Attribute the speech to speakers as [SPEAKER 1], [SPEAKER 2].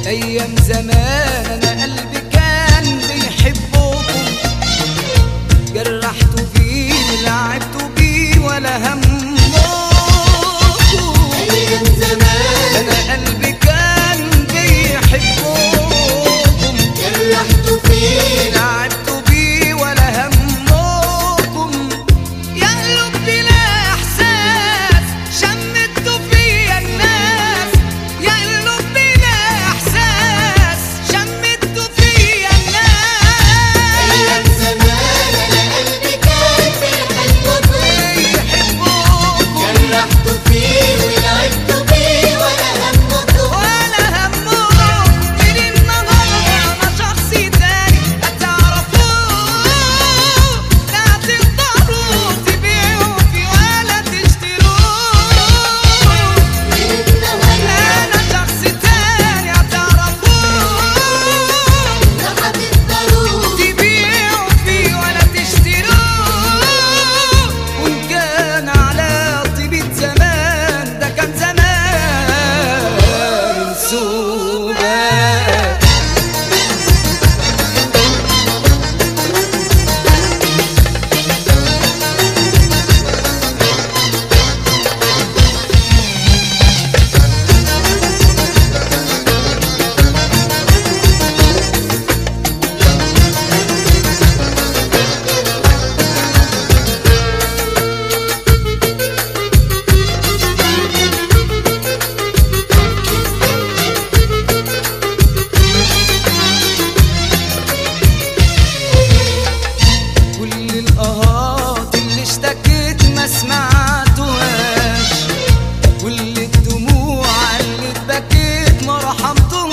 [SPEAKER 1] ايام زمان انا قلبي كان بيحبكم جرحتوا فيه لعبتوا بيه ولا همكم
[SPEAKER 2] أيام زمان
[SPEAKER 1] انا قلبي كان بيحبكم
[SPEAKER 2] جرحت فيه
[SPEAKER 1] لعبتوا بيه ولا همكم يا قلوب بلا احساس شمتوا فيا الناس يا قلوب بلا احساس شمتوا فيا
[SPEAKER 2] أيام
[SPEAKER 1] الناس
[SPEAKER 2] زمان أنا قلبي كان بيحبكم
[SPEAKER 1] بيحبوكم
[SPEAKER 2] جرحت فيه ولعبت بيه ولا همكم
[SPEAKER 1] ولا همهم من النهارده انا شخص تاني هتعرفوه لا تقدروا تبيعوا في ولا تشتروه انا شخص تاني هتعرفوه
[SPEAKER 2] لا هتقدروا
[SPEAKER 1] تبيعوا فيه ولا تشتروه وان كان على طيبة زمان ده كان زمان سوبا كل القهات اللي اشتكيت ما سمعتوهاش كل الدموع اللي اتبكيت ما رحمتوهاش